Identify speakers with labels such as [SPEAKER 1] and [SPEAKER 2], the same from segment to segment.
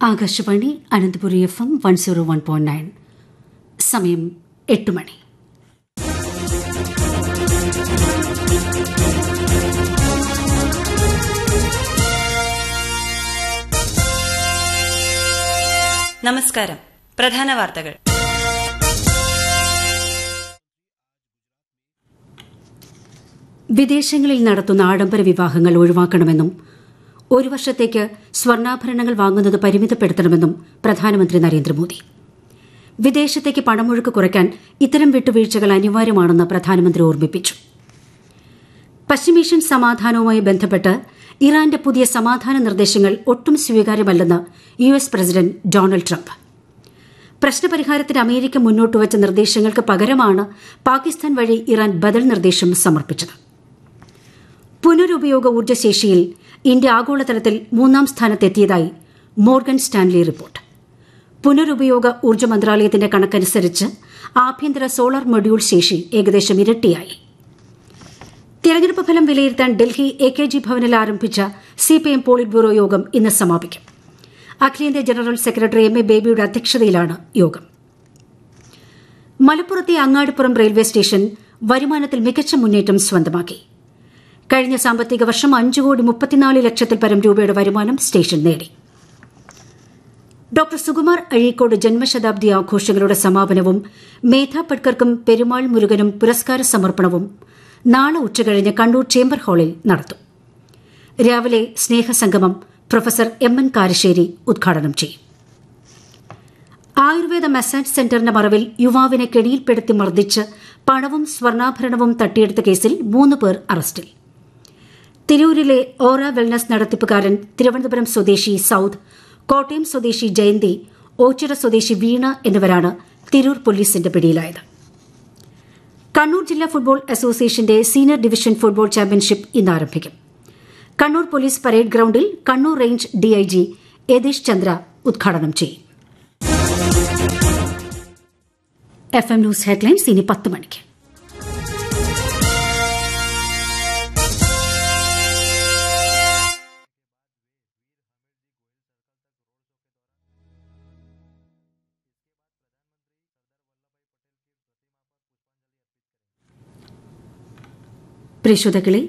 [SPEAKER 1] Akashvani Ananthapuri F M one zero one point nine സമയം എട്ട് മണി
[SPEAKER 2] നമസ്കാരം പ്രധാന വാർത്തകൾ
[SPEAKER 1] വിദേശങ്ങളിൽ നടത്തുന്ന ആഡംബര വിവാഹങ്ങൾ ഒഴിവാക്കണമെന്നും ഒരു വർഷത്തേക്ക് സ്വർണ്ണാഭരണങ്ങൾ വാങ്ങുന്നത് പരിമിതപ്പെടുത്തണമെന്നും പ്രധാനമന്ത്രി നരേന്ദ്രമോദി വിദേശത്തേക്ക് പണമൊഴുക്ക് കുറയ്ക്കാൻ ഇത്തരം വിട്ടുവീഴ്ചകൾ അനിവാര്യമാണെന്ന് പ്രധാനമന്ത്രി ഓർമ്മിപ്പിച്ചു പശ്ചിമേഷ്യൻ സമാധാനവുമായി ബന്ധപ്പെട്ട് ഇറാന്റെ പുതിയ സമാധാന നിർദ്ദേശങ്ങൾ ഒട്ടും സ്വീകാര്യമല്ലെന്ന് U S president Donald Trump പ്രശ്നപരിഹാരത്തിന് അമേരിക്ക മുന്നോട്ടുവച്ച നിർദ്ദേശങ്ങൾക്ക് പകരമാണ് പാകിസ്ഥാൻ വഴി ഇറാൻ ബദൽ നിർദ്ദേശം സമർപ്പിച്ചത് പുനരുപയോഗ ഊർജ്ജശേഷിയിൽ ഇന്ത്യ ആഗോളതലത്തിൽ മൂന്നാം സ്ഥാനത്തെത്തിയതായി മോർഗൻ സ്റ്റാൻലി റിപ്പോർട്ട് പുനരുപയോഗ ഊർജ്ജ മന്ത്രാലയത്തിന്റെ കണക്കനുസരിച്ച് ആഭ്യന്തര സോളാർ മൊഡ്യൂൾ ശേഷി ഏകദേശം ഇരട്ടിയായി തെരഞ്ഞെടുപ്പ് ഫലം വിലയിരുത്താൻ ഡൽഹി എ കെ ജി ഭവനിൽ ആരംഭിച്ച സിപിഎം പോളിറ്റ് ബ്യൂറോ യോഗം ഇന്ന് സമാപിക്കും അഖിലേന്ത്യാ ജനറൽ സെക്രട്ടറി എം എ ബേബിയുടെ അധ്യക്ഷതയിലാണ് യോഗം മലപ്പുറത്തെ അങ്ങാടിപ്പുറം റെയിൽവേ സ്റ്റേഷൻ വരുമാനത്തിൽ മികച്ച മുന്നേറ്റം സ്വന്തമാക്കി കഴിഞ്ഞ സാമ്പത്തിക വർഷം അഞ്ചു കോടി മുപ്പത്തിനാല് ലക്ഷത്തിൽ പരം രൂപയുടെ വരുമാനം സ്റ്റേഷൻ നേടി ഡോക്ടർ സുകുമാർ അഴീക്കോട് ജന്മശതാബ്ദി ആഘോഷങ്ങളുടെ സമാപനവും മേധ പട്കർക്കും പെരുമാൾ മുരുകനും പുരസ്കാര സമർപ്പണവും നാളെ ഉച്ചകഴിഞ്ഞ് കണ്ണൂർ ചേംബർ ഹാളിൽ നടത്തും രാവിലെ സ്നേഹസംഗമം പ്രൊഫസർ എം എൻ കാരശ്ശേരി ഉദ്ഘാടനം ചെയ്യും ആയുർവേദ മസാജ് സെന്ററിന്റെ മറവിൽ യുവാവിനെ കെണിയിൽപ്പെടുത്തി മർദ്ദിച്ച് പണവും സ്വർണ്ണാഭരണവും തട്ടിയെടുത്ത കേസിൽ മൂന്ന് പേർ അറസ്റ്റിൽ തിരൂരിലെ ഓറ വെൽനസ് നടത്തിപ്പുകാരൻ തിരുവനന്തപുരം സ്വദേശി സൌദ് കോട്ടയം സ്വദേശി ജയന്തി ഓച്ചിറ സ്വദേശി വീണ എന്നിവരാണ് തിരൂർ പോലീസിന്റെ പിടിയിലായത് കണ്ണൂർ ജില്ലാ ഫുട്ബോൾ അസോസിയേഷന്റെ സീനിയർ ഡിവിഷൻ ഫുട്ബോൾ ചാമ്പ്യൻഷിപ്പ് ഇന്ന് ആരംഭിക്കും കണ്ണൂർ പോലീസ് പരേഡ് ഗ്രൌണ്ടിൽ കണ്ണൂർ റേഞ്ച് ഡിഐജി യതീഷ് ചന്ദ്ര ഉദ്ഘാടനം ചെയ്യും എഫ് എം ന്യൂസ് ഹെഡ്ലൈൻസ് ഇനി പത്ത് മണിക്ക് പ്രിയശ്രോതാക്കളെ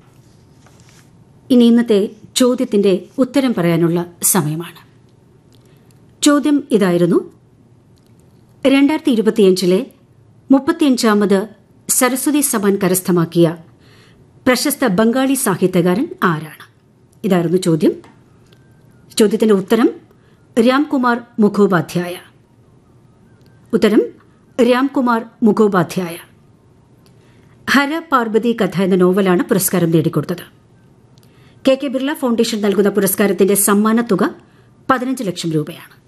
[SPEAKER 1] ഇനി ഇന്നത്തെ ചോദ്യത്തിന്റെ ഉത്തരം പറയാനുള്ള സമയമാണ് ചോദ്യം ഇതായിരുന്നു രണ്ടായിരത്തി ഇരുപത്തിയഞ്ചിലെ മുപ്പത്തിയഞ്ചാമത് സരസ്വതി സമ്മാൻ കരസ്ഥമാക്കിയ പ്രശസ്ത ബംഗാളി സാഹിത്യകാരൻ ആരാണ് ഇതായിരുന്നു ചോദ്യം ചോദ്യത്തിന്റെ ഉത്തരം രാംകുമാർ മുഖോപാധ്യായ ഉത്തരം രാംകുമാർ മുഖോപാധ്യായ ഹര പാർവതി കഥ എന്ന നോവലാണ് പുരസ്കാരം നേടിക്കൊടുത്തത് കെ കെ ബിർള ഫൗണ്ടേഷൻ നൽകുന്ന പുരസ്കാരത്തിന്റെ സമ്മാനത്തുക പതിനഞ്ച് ലക്ഷം രൂപയാണ്